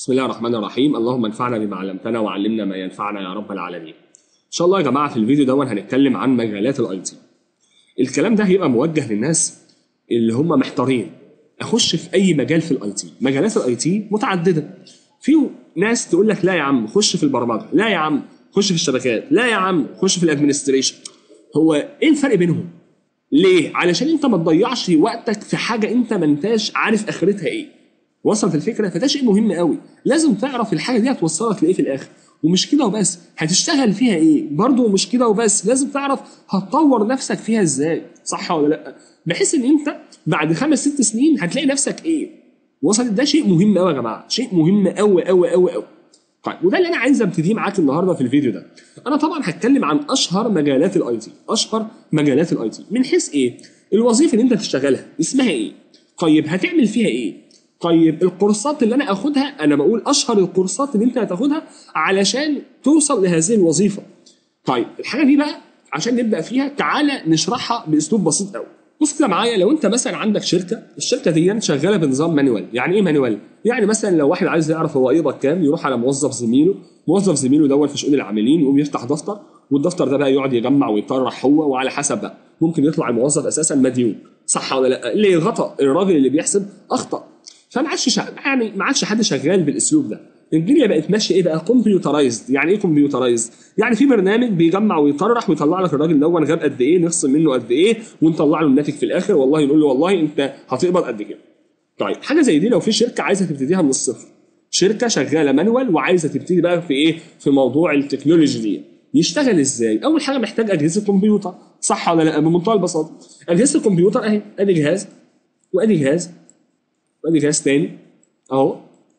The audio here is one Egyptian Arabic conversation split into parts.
بسم الله الرحمن الرحيم اللهم انفعنا بما علمتنا وعلمنا ما ينفعنا يا رب العالمين ان شاء الله يا جماعه في الفيديو ده هنتكلم عن مجالات الاي تي الكلام ده هيبقى موجه للناس اللي هم محتارين اخش في اي مجال في الاي تي مجالات الاي تي متعدده في ناس تقول لك لا يا عم خش في البرمجه لا يا عم خش في الشبكات لا يا عم خش في الادمنستريشن هو ايه الفرق بينهم ليه علشان انت ما تضيعش وقتك في حاجه انت ما انتاش عارف اخرتها ايه وصلت الفكره فده شيء مهم قوي لازم تعرف الحاجه دي هتوصلك لايه في الاخر ومش كده وبس هتشتغل فيها ايه برضه مش كده وبس لازم تعرف هتطور نفسك فيها ازاي صح ولا لا بحيث ان انت بعد خمس ست سنين هتلاقي نفسك ايه وصلت ده شيء مهم قوي يا جماعه شيء مهم قوي قوي قوي قوي طيب وده اللي انا عايز ابتديه معاك النهارده في الفيديو ده انا طبعا هتكلم عن اشهر مجالات الاي تي اشهر مجالات الاي تي من حيث ايه الوظيفه اللي انت تشتغلها اسمها ايه طيب هتعمل فيها ايه طيب الكورسات اللي انا اخدها انا بقول اشهر الكورسات اللي انت هتاخدها علشان توصل لهذه الوظيفه طيب الحاجه دي بقى عشان نبدا فيها تعالى نشرحها باسلوب بسيط قوي بص كده معايا لو انت مثلا عندك شركه الشركه دي شغاله بنظام مانوال يعني ايه مانوال يعني مثلا لو واحد عايز يعرف هو يقبض كام يروح على موظف زميله موظف زميله دوت في شؤون العاملين يقوم يفتح دفتر والدفتر ده بقى يقعد يجمع ويطرح هو وعلى حسب بقى ممكن يطلع الموظف اساسا مديون صح ولا لا اللي غطى الراجل اللي بيحسب اخطا فما عادش شا... يعني ما عادش حد شغال بالاسلوب ده الدنيا بقت ماشيه ايه بقى كمبيوترايزد يعني ايه كمبيوترايزد يعني في برنامج بيجمع ويطرح ويطلع لك الراجل ده غاب قد ايه نخصم منه قد ايه ونطلع له الناتج في الاخر والله نقول له والله انت هتقبض قد كده طيب حاجه زي دي لو في شركه عايزه تبتديها من الصفر شركه شغاله مانوال وعايزه تبتدي بقى في ايه في موضوع التكنولوجي دي يشتغل ازاي اول حاجه محتاج اجهزه كمبيوتر صح ولا لا بمنتهى البساطه اجهزه الكمبيوتر اهي ادي جهاز وادي جهاز وادي جهاز تاني اهو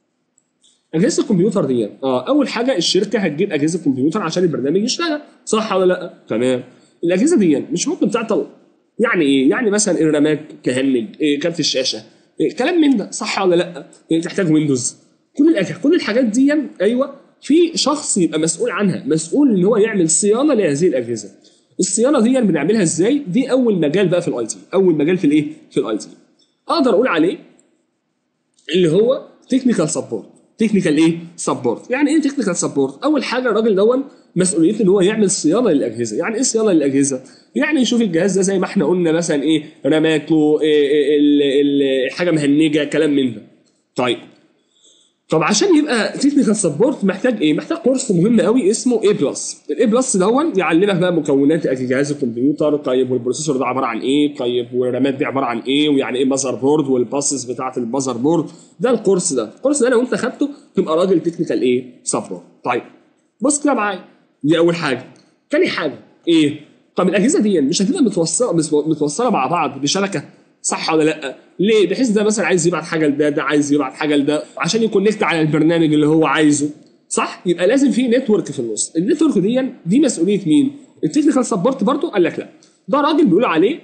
اجهزه الكمبيوتر دي اه اول حاجه الشركه هتجيب اجهزه كمبيوتر عشان البرنامج يشتغل صح ولا لا تمام الاجهزه دي مش ممكن تعطل يعني ايه يعني مثلا الرامات تهنج إيه كارت الشاشه إيه كلام من ده صح ولا لا إيه تحتاج ويندوز كل الأجهزة كل الحاجات دي ايوه في شخص يبقى مسؤول عنها مسؤول ان هو يعمل صيانه لهذه الاجهزه الصيانه دي بنعملها ازاي دي اول مجال بقى في الاي تي اول مجال في الايه في الاي تي اقدر اقول عليه اللي هو تكنيكال سبورت تكنيكال ايه سبورت يعني ايه تكنيكال سبورت اول حاجه الراجل دون مسؤوليته ان هو يعمل صيانه للاجهزه يعني ايه صيانه للاجهزه يعني يشوف الجهاز ده زي ما احنا قلنا مثلا ايه راماته إيه إيه حاجه مهنجه كلام من ده طيب طب عشان يبقى تكنيكال سبورت محتاج ايه؟ محتاج كورس مهم قوي اسمه اي بلس، الاي بلس دون يعلمك بقى مكونات جهاز الكمبيوتر، طيب والبروسيسور ده عباره عن ايه؟ طيب والرامات دي عباره عن ايه؟ ويعني ايه ماذر بورد والباسز بتاعه الماذر بورد، ده الكورس ده، الكورس ده لو انت خدته تبقى راجل تكنيكال ايه؟ سبورت. طيب بص كده معايا دي اول حاجه. تاني حاجه ايه؟ طب الاجهزه دي مش هتبقى متوصله متوصله مع بعض بشبكه صح ولا لا؟ ليه؟ بحيث ده مثلا عايز يبعت حاجه لده، ده عايز يبعت حاجه لده، عشان يكونكت على البرنامج اللي هو عايزه، صح؟ يبقى لازم في نتورك في النص، النتورك دي دي مسؤوليه مين؟ التكنيكال سبورت برضه قال لك لا، ده راجل بيقول عليه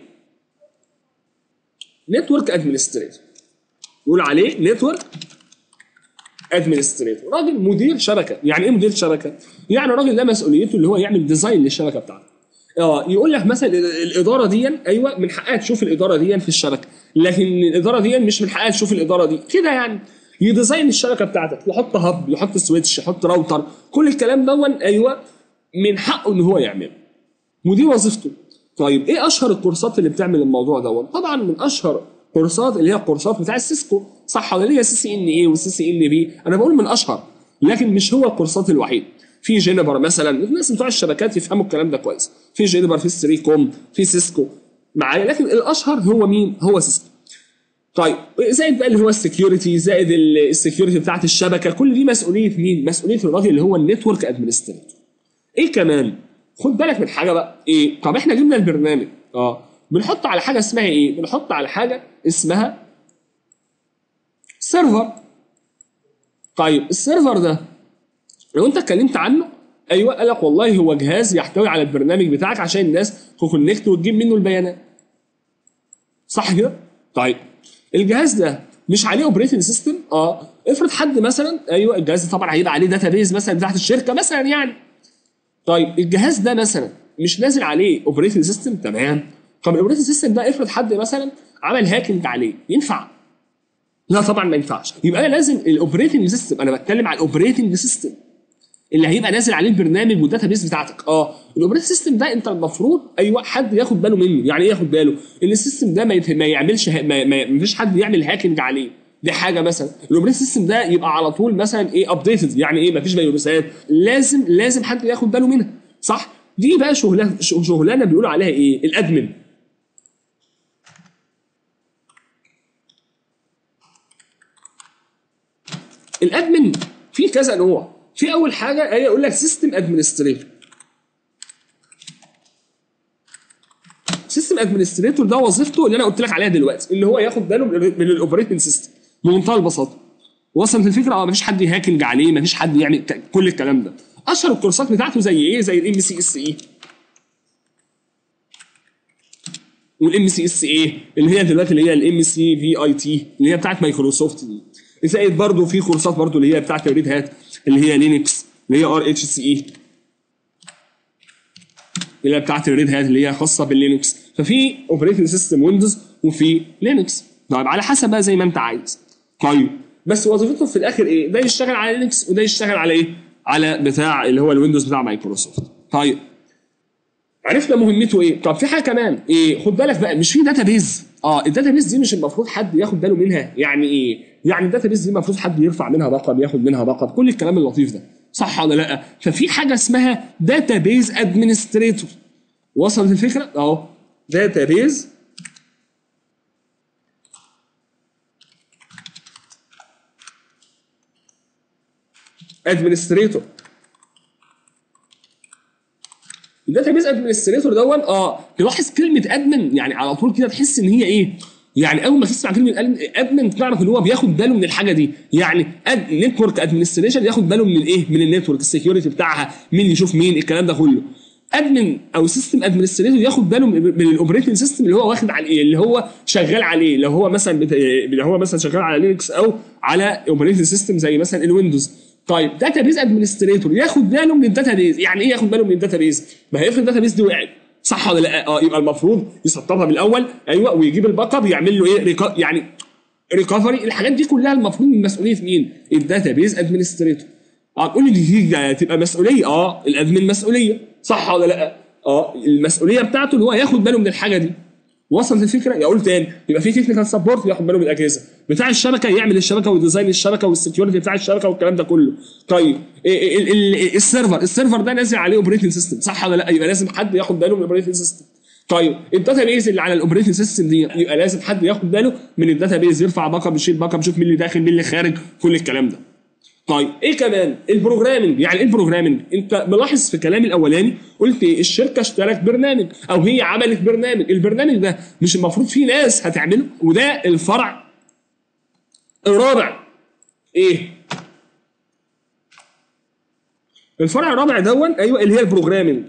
نتورك ادمنستريتور. بيقول عليه نتورك ادمنستريتور، راجل مدير شبكه، يعني ايه مدير شبكه؟ يعني الراجل ده مسؤوليته اللي هو يعمل ديزاين للشبكه بتاعته. اه يقول لك مثلا الاداره دي ايوه من حقها تشوف الاداره دي في الشبكه لكن الاداره دي مش من حقها تشوف الاداره دي كده يعني يديزاين الشبكه بتاعتك يحط هب يحط سويتش يحط راوتر كل الكلام دون ايوه من حقه ان هو يعمله ودي وظيفته طيب ايه اشهر الكورسات اللي بتعمل الموضوع دون طبعا من اشهر كورسات اللي هي الكورسات بتاع السيسكو صح ولا هي سي سي ان اي والسي سي ان بي انا بقول من اشهر لكن مش هو الكورسات الوحيد في جينيبر مثلا الناس بتوع الشبكات يفهموا الكلام ده كويس في جينيبر في 3 كوم في سيسكو معايا لكن الاشهر هو مين هو سيسكو طيب زائد بقى اللي هو السكيورتي زائد السكيورتي بتاعت الشبكه كل دي مسؤوليه مين مسؤوليه الراجل اللي هو النتورك ادمنستريتور ايه كمان خد بالك من حاجه بقى ايه طب احنا جبنا البرنامج اه بنحط على حاجه اسمها ايه بنحط على حاجه اسمها سيرفر طيب السيرفر ده لو انت اتكلمت عنه ايوه قال لك والله هو جهاز يحتوي على البرنامج بتاعك عشان الناس تكونكت وتجيب منه البيانات صح كده طيب الجهاز ده مش عليه اوبريتنج سيستم اه افرض حد مثلا ايوه الجهاز ده طبعا هيبقى عليه داتابيز مثلا بتاعت الشركه مثلا يعني طيب الجهاز ده مثلا مش نازل عليه اوبريتنج سيستم تمام طب الاوبريتنج سيستم ده افرض حد مثلا عمل هاكينج عليه ينفع لا طبعا ما ينفعش يبقى انا لازم الاوبريتنج سيستم انا بتكلم على الاوبريتنج سيستم اللي هيبقى نازل عليه البرنامج والداتا بيس بتاعتك اه الاوبريتنج سيستم ده انت المفروض ايوه حد ياخد باله منه يعني ايه ياخد باله ان السيستم ده ما, يت... ما يعملش ها... ما... ما... ما فيش حد يعمل هاكينج عليه دي حاجه مثلا الاوبريتنج سيستم ده يبقى على طول مثلا ايه ابديتد يعني ايه ما فيش فيروسات لازم لازم حد ياخد باله منها صح دي بقى شغلانه شغلانه بيقولوا عليها ايه الادمن الادمن في كذا نوع في اول حاجه هي يقول لك سيستم ادمنستريتور سيستم ادمنستريتور ده وظيفته اللي انا قلت لك عليها دلوقتي ان هو ياخد باله من الاوبريتنج سيستم بمنتهى البساطه وصلت الفكره اه مفيش حد يهاكنج عليه مفيش حد يعمل ك- كل الكلام ده اشهر الكورسات بتاعته زي ايه زي الام سي اس اي والام سي اس اي اللي هي دلوقتي اللي هي الام سي في اي تي اللي هي بتاعت مايكروسوفت دي زائد برضه في كورسات برضه اللي هي بتاعت الريد هات اللي هي لينكس اللي هي ار اتش سي اي اللي هي بتاعت الريد هات اللي هي خاصه باللينكس ففي اوبريتنج سيستم ويندوز وفي لينكس طيب على حسب بقى زي ما انت عايز طيب بس وظيفته في الاخر ايه ده يشتغل على لينكس وده يشتغل على ايه على بتاع اللي هو الويندوز بتاع مايكروسوفت طيب عرفنا مهمته ايه طب في حاجه كمان ايه خد بالك بقى مش في داتابيز اه الداتابيز دي مش المفروض حد ياخد باله منها يعني ايه يعني الداتابيز دي المفروض حد يرفع منها رقم ياخد منها رقم كل الكلام اللطيف ده صح ولا لا ففي حاجه اسمها داتابيز ادمنستريتور وصلت الفكره اهو داتابيز ادمنستريتور الداتا بيز ادمنستريتور دون اه تلاحظ كلمه ادمن يعني على طول كده تحس ان هي ايه يعني اول ما تسمع كلمه ادمن تعرف ان هو بياخد باله من الحاجه دي يعني اد نتورك ادمنستريشن ياخد باله من الايه من النتورك السكيورتي بتاعها مين اللي يشوف مين الكلام ده كله ادمن او سيستم ادمنستريتور ياخد باله من من الاوبريتنج سيستم اللي هو واخد عليه اللي هو شغال عليه لو هو مثلا بت... اللي هو مثلا شغال على لينكس او على اوبريتنج سيستم زي مثلا الويندوز طيب داتا بيز ادمنستريتور ياخد باله من الداتا بيز يعني ايه ياخد باله من الداتا بيز ما هي افرض الداتا بيز دي وقعت صح ولا لا اه يبقى المفروض يسطبها من الاول ايوه ويجيب الباك اب يعمل له ايه ريكا يعني ريكفري الحاجات دي كلها المفروض من مسؤوليه مين الداتا بيز ادمنستريتور هتقول لي دي تبقى مسؤوليه اه الادمن مسؤوليه صح ولا لا اه المسؤوليه بتاعته ان هو ياخد باله من الحاجه دي وصلت الفكره يقول تاني يبقى في تكنيكال سبورت ياخد باله من الاجهزه بتاع الشبكه يعمل الشبكه وديزاين الشبكه والسكيورتي بتاع الشبكه والكلام ده كله طيب ال- ال- ال- السيرفر السيرفر ده نازل عليه اوبريتنج سيستم صح ولا لا يبقى لازم حد ياخد باله من الاوبريتنج سيستم طيب الداتا بيز اللي على الاوبريتنج سيستم دي يبقى لازم حد ياخد باله من الداتا بيز يرفع باك اب يشيل باك اب يشوف مين اللي داخل مين اللي خارج كل الكلام ده طيب ايه كمان البروجرامنج يعني ايه البروجرامنج انت ملاحظ في كلامي الاولاني قلت إيه؟ الشركه اشترت برنامج او هي عملت برنامج البرنامج ده مش المفروض في ناس هتعمله وده الفرع الرابع ايه الفرع الرابع دون ايوه اللي هي البروجرامنج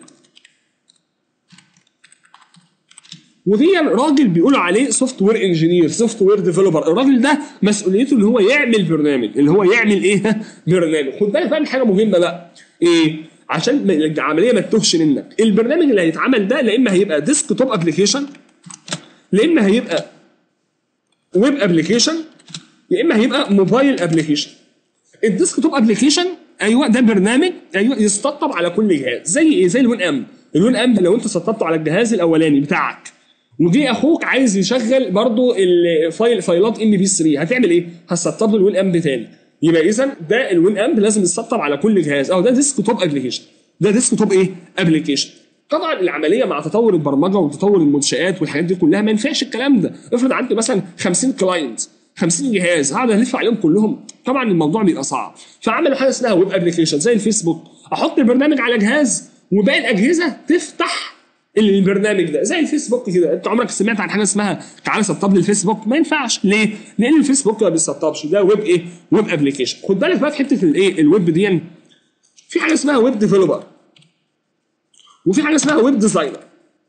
ودي راجل بيقولوا عليه سوفت وير انجينير سوفت وير ديفلوبر الراجل ده مسؤوليته ان هو يعمل برنامج اللي هو يعمل ايه برنامج خد بالك بقى من حاجه مهمه بقى ايه عشان ما- العمليه ما تتوهش منك البرنامج اللي هيتعمل ده لا اما هيبقى ديسك توب ابلكيشن لا اما هيبقى ويب ابلكيشن يا اما هيبقى موبايل ابلكيشن الديسك توب ابلكيشن ايوه ده برنامج ايوه يستقطب على كل جهاز زي ايه زي الوين ام الوين ام لو انت سطبته على الجهاز الاولاني بتاعك وجي اخوك عايز يشغل برضو الفايل فايلات ام بي 3 هتعمل ايه هتسطب له الوين ام تاني يبقى اذا ده الوين ام لازم يتسطب على كل جهاز اهو ده ديسك توب ابلكيشن ده ديسك توب ايه ابلكيشن طبعا العمليه مع تطور البرمجه وتطور المنشات والحاجات دي كلها ما ينفعش الكلام ده افرض عندي مثلا 50 كلاينت 50 جهاز هقعد الف عليهم كلهم طبعا الموضوع بيبقى صعب فعملوا حاجه اسمها ويب ابلكيشن زي الفيسبوك احط البرنامج على جهاز وباقي الاجهزه تفتح البرنامج ده زي الفيسبوك كده انت عمرك سمعت عن حاجه اسمها تعالى سطب لي الفيسبوك ما ينفعش ليه لان الفيسبوك ما بيسطبش ده ويب ايه ويب ابلكيشن خد بالك بقى في حته الايه الويب دي في حاجه اسمها ويب ديفلوبر وفي حاجه اسمها ويب ديزاينر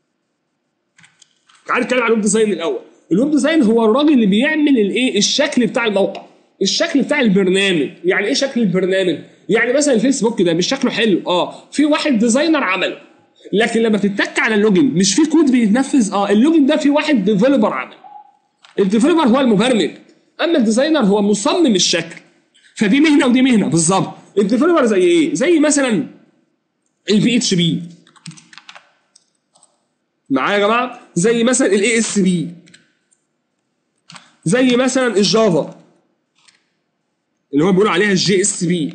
تعال نتكلم عن الويب ديزاين الاول الويب ديزاين هو الراجل اللي بيعمل الايه الشكل بتاع الموقع الشكل بتاع البرنامج يعني ايه شكل البرنامج يعني مثلا الفيسبوك ده مش شكله حلو اه في واحد ديزاينر عمله لكن لما تتك على اللوجن مش في كود بيتنفذ اه اللوجن ده في واحد ديفلوبر عمل الديفلوبر هو المبرمج اما الديزاينر هو مصمم الشكل فدي مهنه ودي مهنه بالظبط الديفلوبر زي ايه زي مثلا البي اتش بي معايا يا جماعه زي مثلا الاي اس بي زي مثلا الجافا اللي هو بيقولوا عليها الجي اس بي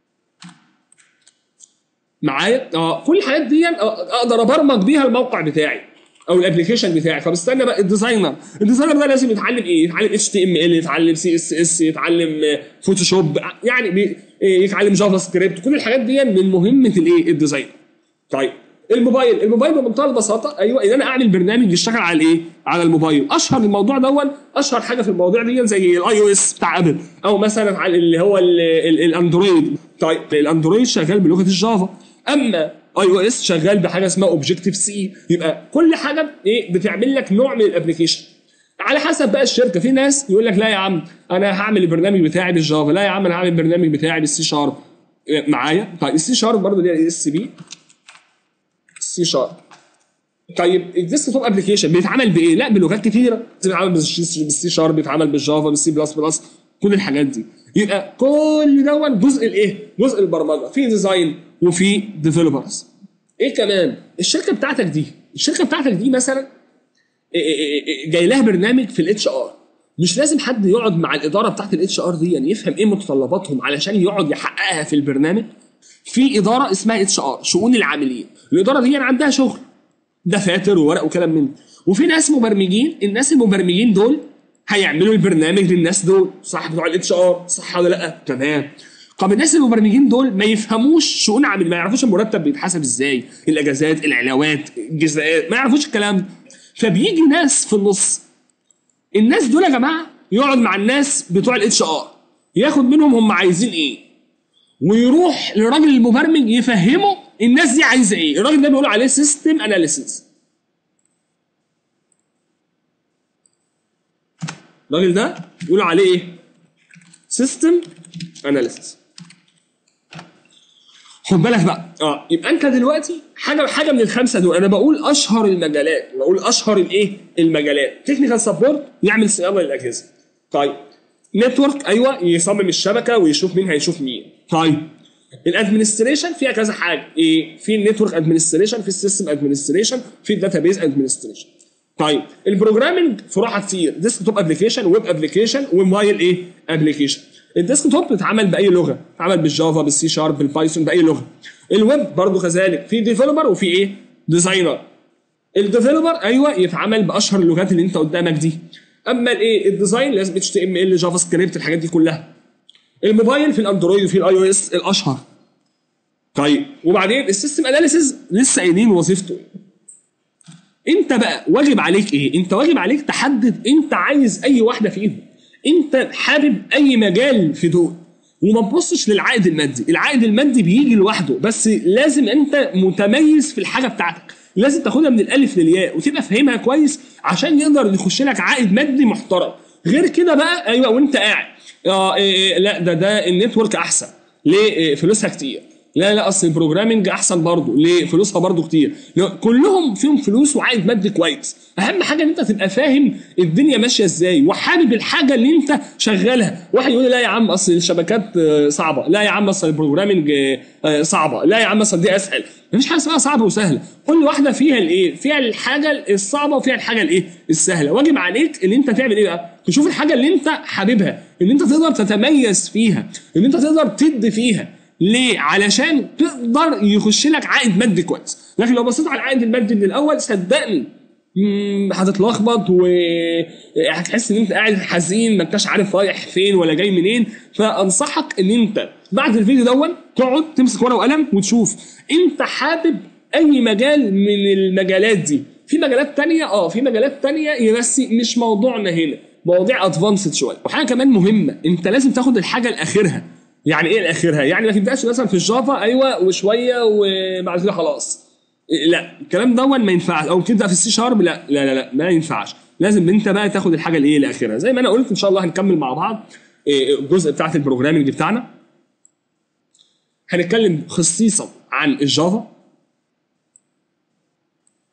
معايا اه كل الحاجات دي اقدر ابرمج بيها الموقع بتاعي او الابلكيشن بتاعي طب استنى بقى الديزاينر الديزاينر ده لازم يتعلم ايه يتعلم اتش تي ام ال يتعلم سي اس اس يتعلم فوتوشوب يعني بي يتعلم جافا سكريبت كل الحاجات دي من مهمه الايه الديزاين طيب الموبايل الموبايل بمنتهى البساطه ايوه ان انا اعمل برنامج يشتغل على الايه على الموبايل اشهر الموضوع دون اشهر حاجه في المواضيع دي زي الاي او اس بتاع ابل او مثلا على اللي هو الاندرويد طيب الاندرويد شغال بلغه الجافا اما اي او اس شغال بحاجه اسمها اوبجيكتيف سي يبقى كل حاجه ايه بتعمل لك نوع من الابلكيشن على حسب بقى الشركه في ناس يقول لك لا يا عم انا هعمل البرنامج بتاعي بالجافا لا يا عم انا هعمل البرنامج بتاعي بالسي شارب معايا طيب السي شارب برضه ليها الاي اس بي سي شارب طيب الديسك توب ابلكيشن بيتعمل بايه؟ لا بلغات كتيره بيتعمل بالسي شارب بيتعمل بالجافا بالسي بلس بلس كل الحاجات دي يبقى كل دون جزء الايه؟ جزء البرمجه في ديزاين وفي ديفلوبرز ايه كمان؟ الشركه بتاعتك دي الشركه بتاعتك دي مثلا جاي لها برنامج في الاتش ار مش لازم حد يقعد مع الاداره بتاعت الاتش ار دي يعني يفهم ايه متطلباتهم علشان يقعد يحققها في البرنامج في اداره اسمها اتش ار شؤون العاملين الاداره دي عندها شغل دفاتر وورق وكلام من وفي ناس مبرمجين الناس المبرمجين دول هيعملوا البرنامج للناس دول صح بتوع الاتش ار صح ولا لا تمام طب الناس المبرمجين دول ما يفهموش شؤون عامل ما يعرفوش المرتب بيتحسب ازاي الاجازات العلاوات الجزاءات ما يعرفوش الكلام ده فبيجي ناس في النص الناس دول يا جماعه يقعد مع الناس بتوع الاتش ار ياخد منهم هم عايزين ايه ويروح للراجل المبرمج يفهمه الناس دي عايزه ايه الراجل ده بيقول عليه سيستم اناليسيس الراجل ده بيقول عليه ايه سيستم اناليسيس خد بالك بقى اه يبقى انت دلوقتي حاجه حاجه من الخمسه دول انا بقول اشهر المجالات بقول اشهر الايه المجالات تكنيكال سبورت يعمل صيانه للاجهزه طيب نتورك ايوه يصمم الشبكه ويشوف مين هيشوف مين طيب الادمنستريشن فيها كذا حاجه ايه في النتورك ادمنستريشن في السيستم ادمنستريشن في الداتابيز ادمنستريشن طيب البروجرامنج فروعها كتير ديسك توب ابلكيشن ويب ابلكيشن وموبايل ايه ابلكيشن الديسك توب بيتعمل باي لغه بيتعمل بالجافا بالسي شارب بالبايثون باي لغه الويب برضه كذلك في ديفلوبر وفي ايه ديزاينر الديفلوبر ايوه يتعمل باشهر اللغات اللي انت قدامك دي اما الايه الديزاين لازم اتش تي ام ال جافا سكريبت الحاجات دي كلها الموبايل في الاندرويد وفي الاي او اس الاشهر طيب وبعدين السيستم اناليسيز لسه قايلين وظيفته انت بقى واجب عليك ايه انت واجب عليك تحدد انت عايز اي واحده فيهم انت حابب اي مجال في دول وما تبصش للعائد المادي العائد المادي بيجي لوحده بس لازم انت متميز في الحاجه بتاعتك لازم تاخدها من الالف للياء وتبقى فاهمها كويس عشان يقدر يخش لك عائد مادي محترم غير كده بقى ايوه وانت قاعد اه إيه لا ده ده النتورك احسن ليه إيه فلوسها كتير لا لا اصل البروجرامنج احسن برضه ليه فلوسها برضه كتير كلهم فيهم فلوس وعائد مادي كويس اهم حاجه ان انت تبقى فاهم الدنيا ماشيه ازاي وحابب الحاجه اللي انت شغالها واحد يقول لي لا يا عم اصل الشبكات صعبه لا يا عم اصل البروجرامنج صعبه لا يا عم اصل دي اسهل مفيش حاجه اسمها صعبه وسهله كل واحده فيها الايه فيها الحاجه الصعبه وفيها الحاجه الايه السهله واجب عليك ان انت تعمل ايه بقى تشوف الحاجه اللي انت حاببها ان انت تقدر تتميز فيها ان انت تقدر تدي فيها ليه؟ علشان تقدر يخش لك عائد مادي كويس، لكن لو بصيت على العائد المادي من الاول صدقني هتتلخبط وهتحس ان انت قاعد حزين ما انتش عارف رايح فين ولا جاي منين فانصحك ان انت بعد الفيديو دون تقعد تمسك ورقه وقلم وتشوف انت حابب اي مجال من المجالات دي في مجالات تانية اه في مجالات تانية بس مش موضوعنا هنا مواضيع ادفانسد شويه وحاجه كمان مهمه انت لازم تاخد الحاجه لاخرها يعني ايه لاخرها يعني ما تبداش مثلا في الجافا ايوه وشويه وبعد كده خلاص لا الكلام دون ما ينفعش او تبدا في السي شارب لا لا لا لا ما ينفعش لازم انت بقى تاخد الحاجه الايه لاخرها زي ما انا قلت ان شاء الله هنكمل مع بعض الجزء بتاعت البروجرامنج بتاعنا هنتكلم خصيصا عن الجافا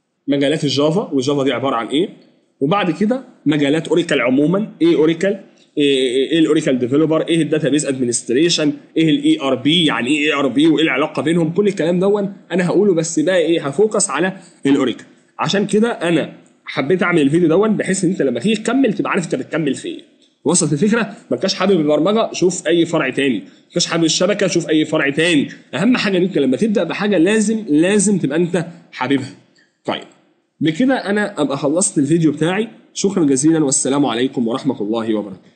مجالات الجافا والجافا دي عباره عن ايه وبعد كده مجالات اوريكل عموما ايه اوريكل ايه إيه الاوراكل ديفلوبر ايه الداتابيز ادمنستريشن ايه الاي ار بي يعني ايه اي ار بي وايه العلاقه بينهم كل الكلام دون انا هقوله بس بقى ايه هفوكس على الاوراكل عشان كده انا حبيت اعمل الفيديو دون بحيث ان انت لما تيجي تكمل تبقى عارف انت بتكمل في ايه وصلت الفكره ما كاش حابب البرمجه شوف اي فرع تاني ما كاش حابب الشبكه شوف اي فرع تاني اهم حاجه ان انت لما تبدا بحاجه لازم لازم تبقى انت حاببها طيب بكده انا ابقى خلصت الفيديو بتاعي شكرا جزيلا والسلام عليكم ورحمه الله وبركاته